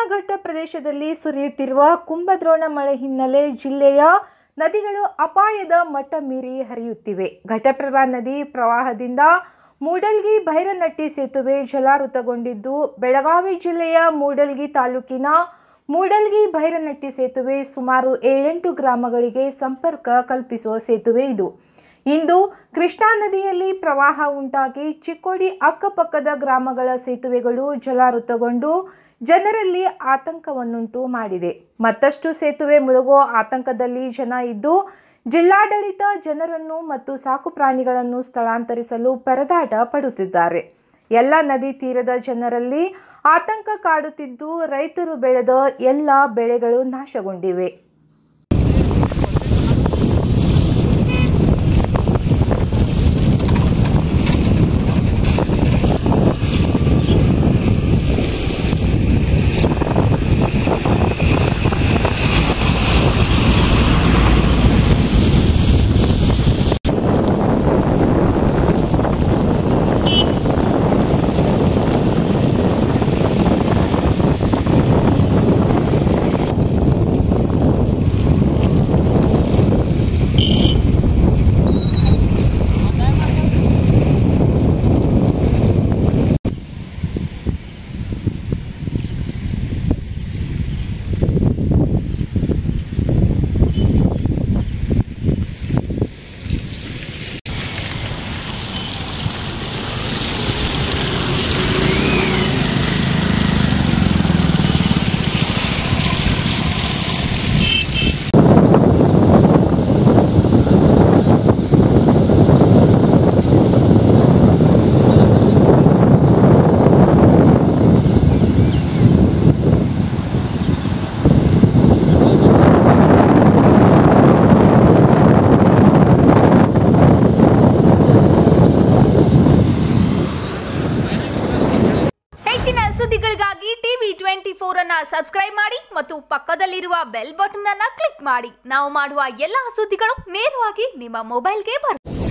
ಪಶ್ಚಿಮ ಘಟ್ಟ ಪ್ರದೇಶದಲ್ಲಿ ಸುರಿಯುತ್ತಿರುವ ಕುಂಭದ್ರೋಣ ಮಳೆ ಹಿನ್ನೆಲೆ ಜಿಲ್ಲೆಯ ನದಿಗಳು ಅಪಾಯದ ಮಟ್ಟ ಮೀರಿ ಹರಿಯುತ್ತಿವೆ ಘಟಪ್ರಭಾ ನದಿ ಪ್ರವಾಹದಿಂದ ಮೂಡಲ್ಗಿ ಭೈರನಟ್ಟಿ ಸೇತುವೆ ಜಲಾವೃತಗೊಂಡಿದ್ದು ಬೆಳಗಾವಿ ಜಿಲ್ಲೆಯ ಮೂಡಲ್ಗಿ ತಾಲೂಕಿನ ಮೂಡಲ್ಗಿ ಭೈರನಟ್ಟಿ ಸೇತುವೆ ಸುಮಾರು ಏಳೆಂಟು ಗ್ರಾಮಗಳಿಗೆ ಸಂಪರ್ಕ ಕಲ್ಪಿಸುವ ಸೇತುವೆ ಇದು ಇಂದು ಕೃಷ್ಣಾ ನದಿಯಲ್ಲಿ ಪ್ರವಾಹ ಉಂಟಾಗಿ ಚಿಕ್ಕೋಡಿ ಅಕ್ಕಪಕ್ಕದ ಗ್ರಾಮಗಳ ಸೇತುವೆಗಳು ಜಲಾವೃತಗೊಂಡು ಜನರಲ್ಲಿ ಆತಂಕವನ್ನುಂಟು ಮಾಡಿದೆ ಮತ್ತಷ್ಟು ಸೇತುವೆ ಮುಳುಗೋ ಆತಂಕದಲ್ಲಿ ಜನ ಇದ್ದು ಜಿಲ್ಲಾಡಳಿತ ಜನರನ್ನು ಮತ್ತು ಸಾಕು ಪ್ರಾಣಿಗಳನ್ನು ಸ್ಥಳಾಂತರಿಸಲು ಪರದಾಟ ಪಡುತ್ತಿದ್ದಾರೆ ಎಲ್ಲ ನದಿ ತೀರದ ಜನರಲ್ಲಿ ಆತಂಕ ಕಾಡುತ್ತಿದ್ದು ರೈತರು ಬೆಳೆದ ಎಲ್ಲ ಬೆಳೆಗಳು ನಾಶಗೊಂಡಿವೆ ಹೆಚ್ಚಿನ ಸುದ್ದಿಗಳಿಗಾಗಿ ಟಿವಿ ಟ್ವೆಂಟಿ ಫೋರ್ ಅನ್ನ ಸಬ್ಸ್ಕ್ರೈಬ್ ಮಾಡಿ ಮತ್ತು ಪಕ್ಕದಲ್ಲಿರುವ ಬೆಲ್ ಬಟನ್ ಅನ್ನ ಕ್ಲಿಕ್ ಮಾಡಿ ನಾವು ಮಾಡುವ ಎಲ್ಲಾ ಸುದ್ದಿಗಳು ನೇರವಾಗಿ ನಿಮ್ಮ ಮೊಬೈಲ್ಗೆ ಬರುತ್ತೆ